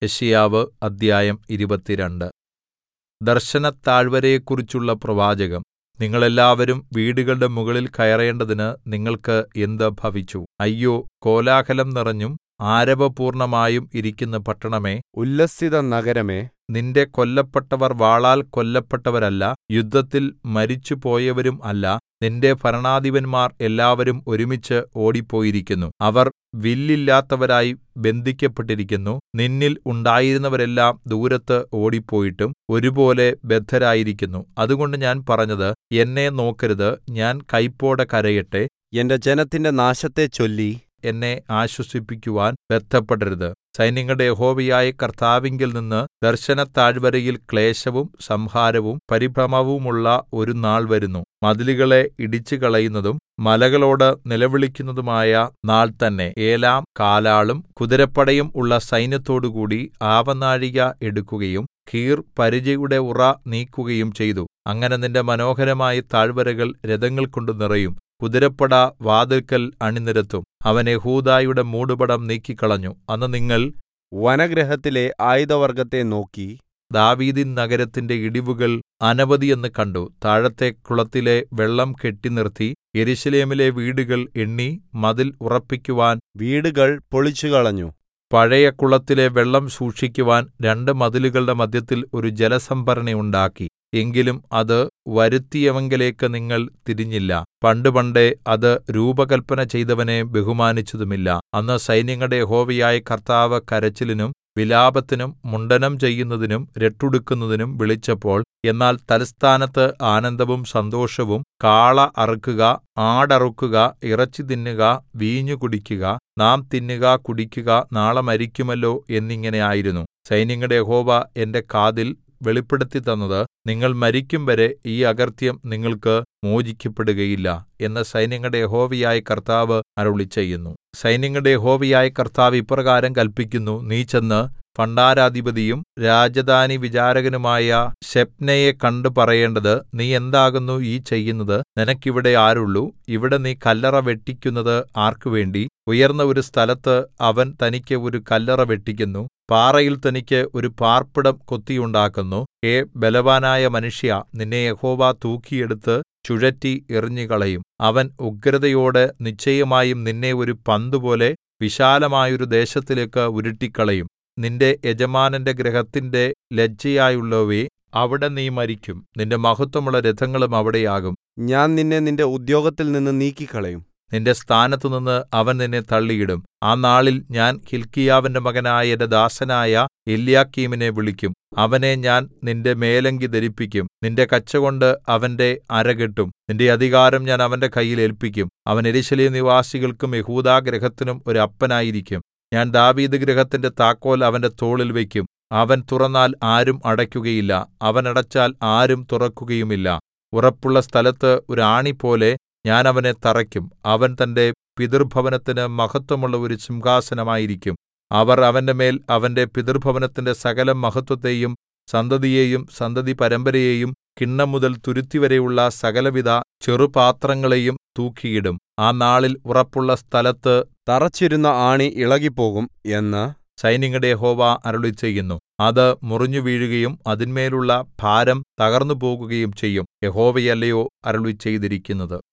യെശയ്യാവ് അദ്ധ്യായം ഇരുപത്തിരണ്ട് ദർശനത്താഴ്വരയെക്കുറിച്ചുള്ള പ്രവാചകം നിങ്ങൾ എല്ലാവരും വീടുകളുടെ മുകളിൽ കയറേണ്ടതിന് നിങ്ങൾക്ക് എന്ത് ഭവിച്ചു അയ്യോ കോലാഹലം നിറഞ്ഞും ആരവപൂർണ്ണമായും ഇരിക്കുന്ന പട്ടണമേ ഉല്ലസിതനഗരമേ നിന്റെ കൊല്ലപ്പെട്ടവർ വാളാൽ കൊല്ലപ്പെട്ടവരല്ല യുദ്ധത്തിൽ മരിച്ചുപോയവരും അല്ല നിന്റെ ഭരണാധിപന്മാർ എല്ലാവരും ഒരുമിച്ച് ഓടിപ്പോയിരിക്കുന്നു അവർ വില്ലില്ലാത്തവരായി ബന്ധിക്കപ്പെട്ടിരിക്കുന്നു നിന്നിൽ ഉണ്ടായിരുന്നവരെല്ലാം ദൂരത്ത് ഓടിപ്പോയിട്ടും ഒരുപോലെ ബദ്ധരായിരിക്കുന്നു അതുകൊണ്ട് ഞാൻ പറഞ്ഞത് എന്നെ നോക്കരുത് ഞാൻ കൈപ്പോടെ കരയട്ടെ എന്റെ ജനത്തിന്റെ നാശത്തെ ചൊല്ലി എന്നെ ആശ്വസിപ്പിക്കുവാൻ ബദ്ധപ്പെടരുത് സൈന്യങ്ങളുടെ യഹോവയായ കർത്താവിങ്കൽ നിന്ന് ദർശനത്താഴ്വരയിൽ ക്ലേശവും സംഹാരവും പരിഭ്രമവുമുള്ള ഒരു നാൾ വരുന്നു മതിലുകളെ ഇടിച്ചുകളയുന്നതും മലകളോട് നിലവിളിക്കുന്നതുമായ നാൾ തന്നെ ഏലാം കാലാളും കുതിരപ്പടയും ഉള്ള സൈന്യത്തോടുകൂടി ആവനാഴിക എടുക്കുകയും കീർ പരിചയുടെ ഉറ നീക്കുകയും ചെയ്തു അങ്ങനെ നിന്റെ മനോഹരമായ താഴ്വരകൾ രഥങ്ങൾകൊണ്ട് നിറയും കുതിരപ്പട വാതിൽക്കൽ അണിനിരത്തും അവൻ യെഹൂദായുടെ മൂടുപടം നീക്കിക്കളഞ്ഞു അന്ന് നിങ്ങൾ വനഗൃഹത്തിലെ ആയുധവർഗ്ഗത്തെ നോക്കി ദാവീദിൻ നഗരത്തിന്റെ ഇടിവുകൾ അനവധിയെന്ന് കണ്ടു താഴത്തെ കുളത്തിലെ വെള്ളം കെട്ടിനിർത്തി യെരൂശലേമിലെ വീടുകൾ എണ്ണി മതിൽ ഉറപ്പിക്കുവാൻ വീടുകൾ പൊളിച്ചുകളഞ്ഞു പഴയ കുളത്തിലെ വെള്ളം സൂക്ഷിക്കുവാൻ രണ്ട് മതിലുകളുടെ മധ്യത്തിൽ ഒരു ജലസംഭരണി ഉണ്ടാക്കി എങ്കിലും അത് വരുത്തിയവങ്കലേക്ക് നിങ്ങൾ തിരിഞ്ഞില്ല പണ്ടുപണ്ടേ അത് രൂപകൽപ്പന ചെയ്തവനെ ബഹുമാനിച്ചതുമില്ല അന്ന് സൈന്യങ്ങളുടെ യഹോവയായ കർത്താവ് കരച്ചിലിനും വിലാപത്തിനും മുണ്ഡനം ചെയ്യുന്നതിനും രട്ടുടുക്കുന്നതിനും വിളിച്ചപ്പോൾ എന്നാൽ തൽസ്ഥാനത്ത് ആനന്ദവും സന്തോഷവും കാള അറുക്കുക ആടറുക്കുക ഇറച്ചി തിന്നുക വീഞ്ഞു കുടിക്കുക നാം തിന്നുക കുടിക്കുക നാളെ മരിക്കുമല്ലോ എന്നിങ്ങനെ ആയിരുന്നു സൈന്യങ്ങളുടെ യഹോവ എന്റെ കാതിൽ വെളിപ്പെടുത്തി തന്നത് നിങ്ങൾ മരിക്കും വരെ ഈ അകൃത്യം നിങ്ങൾക്ക് മോചിക്കപ്പെടുകയില്ല എന്ന് സൈന്യങ്ങളുടെ യഹോവയായ കർത്താവ് അരുളിച്ചെയ്യുന്നു സൈന്യങ്ങളുടെ യഹോവയായ കർത്താവ് ഇപ്രകാരം കല്പിക്കുന്നു നീ ചെന്ന് ഭണ്ഡാരാധിപതിയും രാജധാനി വിചാരകനുമായ ശെബ്നയെ കണ്ടു പറയേണ്ടത് നീ എന്താകുന്നു ഈ ചെയ്യുന്നത് നിനക്കിവിടെ ആരുള്ളു ഇവിടെ നീ കല്ലറ വെട്ടിക്കുന്നത് ആർക്കുവേണ്ടി ഉയർന്ന ഒരു സ്ഥലത്ത് അവൻ തനിക്ക് ഒരു കല്ലറ വെട്ടിക്കുന്നു പാറയിൽ തനിക്ക് ഒരു പാർപ്പിടം കൊത്തിയുണ്ടാക്കുന്നു ഹേ ബലവാനായ മനുഷ്യ നിന്നെ യഹോവ തൂക്കിയെടുത്ത് ചുഴറ്റി എറിഞ്ഞുകളയും അവൻ ഉഗ്രതയോടെ നിശ്ചയമായും നിന്നെ ഒരു പന്തുപോലെ വിശാലമായൊരു ദേശത്തിലേക്ക് ഉരുട്ടിക്കളയും നിന്റെ യജമാനന്റെ ഗൃഹത്തിന്റെ ലജ്ജയായുള്ളവേ അവിടെ നീ മരിക്കും നിന്റെ മഹത്വമുള്ള രഥങ്ങളും അവിടെയാകും ഞാൻ നിന്നെ നിന്റെ ഉദ്യോഗത്തിൽ നിന്ന് നീക്കിക്കളയും നിന്റെ സ്ഥാനത്തുനിന്ന് അവൻ നിന്നെ തള്ളിയിടും ആ നാളിൽ ഞാൻ ഹില്ക്കീയാവിന്റെ മകനായ എന്റെ ദാസനായ എല്യാക്കീമിനെ വിളിക്കും അവനെ ഞാൻ നിന്റെ മേലങ്കി ധരിപ്പിക്കും നിന്റെ കച്ചകൊണ്ട് അവന്റെ അരകെട്ടും നിന്റെ അധികാരം ഞാൻ അവന്റെ കയ്യിൽ ഏല്പിക്കും അവൻ യെരൂശലേം നിവാസികൾക്കും യഹൂദാഗൃഹത്തിനും ഒരു അപ്പനായിരിക്കും ഞാൻ ദാവീദ് ഗൃഹത്തിന്റെ താക്കോൽ അവന്റെ തോളിൽ വയ്ക്കും അവൻ തുറന്നാൽ ആരും അടയ്ക്കുകയില്ല അവൻ അടച്ചാൽ ആരും തുറക്കുകയുമില്ല ഉറപ്പുള്ള സ്ഥലത്ത് ഒരു ആണിപോലെ ഞാൻ അവനെ തറയ്ക്കും അവൻ തന്റെ പിതൃഭവനത്തിന് മഹത്വമുള്ള ഒരു സിംഹാസനമായിരിക്കും അവർ അവന്റെ മേൽ അവന്റെ പിതൃഭവനത്തിന്റെ സകല മഹത്വത്തെയും സന്തതിയെയും സന്തതി പരമ്പരയെയും കിണ്ണം മുതൽ തുരുത്തിവരെയുള്ള സകലവിധ ചെറുപാത്രങ്ങളെയും തൂക്കിയിടും ആ നാളിൽ ഉറപ്പുള്ള സ്ഥലത്ത് തറച്ചിരുന്ന ആണി ഇളകിപ്പോകും എന്ന് സൈന്യങ്ങളുടെ യഹോവ അരുളിച്ചെയ്യുന്നു അത് മുറിഞ്ഞുവീഴുകയും അതിന്മേലുള്ള ഭാരം തകർന്നുപോകുകയും ചെയ്യും യഹോവയല്ലയോ അരുളിച്ചെയ്തിരിക്കുന്നത്